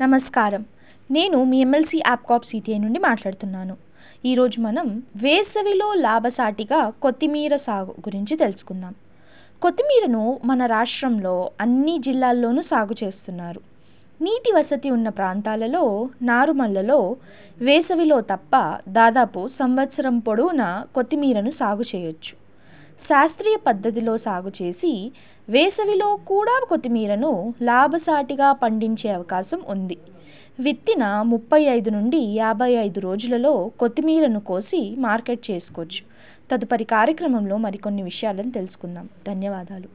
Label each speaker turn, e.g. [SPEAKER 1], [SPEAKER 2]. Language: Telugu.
[SPEAKER 1] నమస్కారం నేను మీ ఎమ్మెల్సీ యాప్కాప్ సిటిఐ నుండి మాట్లాడుతున్నాను ఈరోజు మనం వేసవిలో లాభసాటిగా కొత్తిమీర సాగు గురించి తెలుసుకుందాం కొత్తిమీరను మన రాష్ట్రంలో అన్ని జిల్లాల్లోనూ సాగు చేస్తున్నారు నీటి వసతి ఉన్న ప్రాంతాలలో నారుమల్లలో వేసవిలో తప్ప దాదాపు సంవత్సరం పొడవునా కొత్తిమీరను సాగు చేయొచ్చు శాస్త్రీయ పద్ధతిలో సాగు చేసి వేసవిలో కూడా కొత్తిమీరను లాభసాటిగా పండించే అవకాశం ఉంది విత్తిన ముప్పై ఐదు నుండి యాభై ఐదు రోజులలో కొత్తిమీరను కోసి మార్కెట్ చేసుకోవచ్చు తదుపరి కార్యక్రమంలో మరికొన్ని విషయాలను తెలుసుకుందాం ధన్యవాదాలు